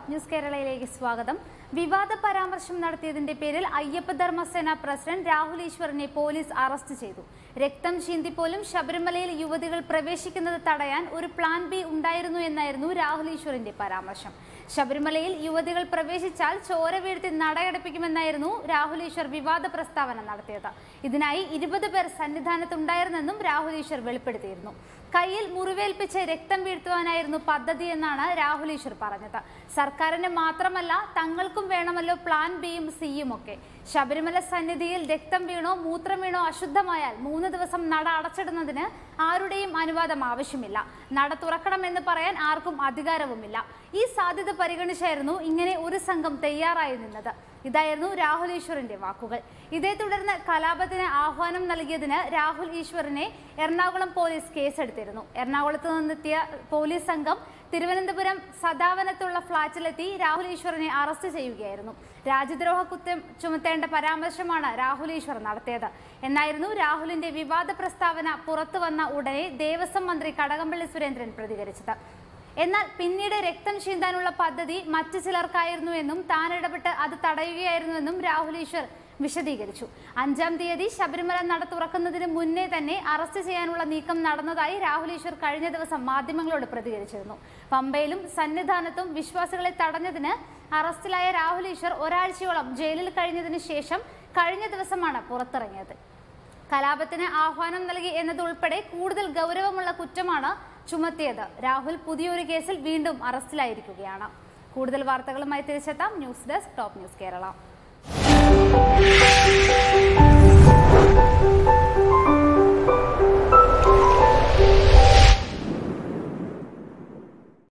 top news കേരളയിലേക്ക് സ്വാഗതം വിവാദ പരാമർശം നടത്തിയതിന്റെ പേരിൽ അയ്യപ്പ ധർമ്മസേന പ്രസിഡന്റ് രാഹുൽ ഈശ്വറിനെ പോലീസ് അറസ്റ്റ് ചെയ്തു രക്തം ചീന്തിപ്പോലും ശബരിമലയിൽ യുവതികൾ പ്രവേശിക്കുന്നത് തടയാൻ ഒരു പ്ലാൻ ബി ഉണ്ടായിരുന്നു എന്നായിരുന്നു രാഹുൽ ഈശ്വറിന്റെ പരാമർശം ശബരിമലയിൽ യുവതികൾ പ്രവേശിച്ചാൽ ചോര വീഴ്ത്തി നടയടപ്പിക്കുമെന്നായിരുന്നു രാഹുൽ ഈശ്വർ വിവാദ പ്രസ്താവന നടത്തിയത് ഇതിനായി ഇരുപത് പേർ സന്നിധാനത്തുണ്ടായിരുന്നെന്നും രാഹുൽ ഈശ്വർ വെളിപ്പെടുത്തിയിരുന്നു കയ്യിൽ മുറിവേൽപ്പിച്ച് രക്തം വീഴ്ത്തുവാനായിരുന്നു പദ്ധതി എന്നാണ് രാഹുൽ ഈശ്വർ പറഞ്ഞത് സർക്കാരിന് മാത്രമല്ല തങ്ങൾക്കും വേണമല്ലോ പ്ലാൻ ബിയും സിയും ഒക്കെ ശബരിമല സന്നിധിയിൽ രക്തം വീണോ മൂത്രം വീണോ അശുദ്ധമായാൽ മൂന്ന് ദിവസം നട അടച്ചിടുന്നതിന് ആരുടെയും അനുവാദം ആവശ്യമില്ല നട തുറക്കണമെന്ന് പറയാൻ ആർക്കും അധികാരവുമില്ല ഈ സാധ്യത പരിഗണിച്ചായിരുന്നു ഇങ്ങനെ ഒരു സംഘം തയ്യാറായി നിന്നത് ഇതായിരുന്നു രാഹുൽ ഈശ്വറിന്റെ വാക്കുകൾ ഇതേ തുടർന്ന് കലാപത്തിന് ആഹ്വാനം നൽകിയതിന് രാഹുൽ ഈശ്വറിനെ എറണാകുളം പോലീസ് കേസെടുത്തിരുന്നു എറണാകുളത്ത് നിന്നെത്തിയ പോലീസ് സംഘം തിരുവനന്തപുരം സദാവനത്തുള്ള ഫ്ളാറ്റിലെത്തി രാഹുൽ ഈശ്വറിനെ അറസ്റ്റ് ചെയ്യുകയായിരുന്നു രാജ്യദ്രോഹ കുറ്റം ചുമത്തേണ്ട പരാമർശമാണ് രാഹുൽ ഈശ്വർ നടത്തിയത് എന്നായിരുന്നു രാഹുലിന്റെ വിവാദ പ്രസ്താവന പുറത്തു വന്ന ഉടനെ ദേവസ്വം മന്ത്രി കടകംപള്ളി സുരേന്ദ്രൻ പ്രതികരിച്ചത് എന്നാൽ പിന്നീട് രക്തം ചീന്താനുള്ള പദ്ധതി മറ്റു ചിലർക്കായിരുന്നു എന്നും താൻ ഇടപെട്ട് അത് തടയുകയായിരുന്നുവെന്നും രാഹുൽ ഈശ്വർ വിശദീകരിച്ചു അഞ്ചാം തീയതി ശബരിമല നട തുറക്കുന്നതിന് മുന്നേ തന്നെ അറസ്റ്റ് ചെയ്യാനുള്ള നീക്കം നടന്നതായി രാഹുൽ ഈശ്വർ കഴിഞ്ഞ ദിവസം മാധ്യമങ്ങളോട് പ്രതികരിച്ചിരുന്നു പമ്പയിലും സന്നിധാനത്തും വിശ്വാസികളെ തടഞ്ഞതിന് അറസ്റ്റിലായ രാഹുൽ ഈശ്വർ ഒരാഴ്ചയോളം ജയിലിൽ കഴിഞ്ഞതിന് ശേഷം കഴിഞ്ഞ ദിവസമാണ് പുറത്തിറങ്ങിയത് കലാപത്തിന് ആഹ്വാനം നൽകി എന്നതുൾപ്പെടെ കൂടുതൽ ഗൗരവമുള്ള കുറ്റമാണ് ചുമത്തിയത് രാഹുൽ പുതിയൊരു കേസിൽ വീണ്ടും അറസ്റ്റിലായിരിക്കുകയാണ് കൂടുതൽ വാർത്തകളുമായി തിരിച്ചെത്താം news desk top news Kerala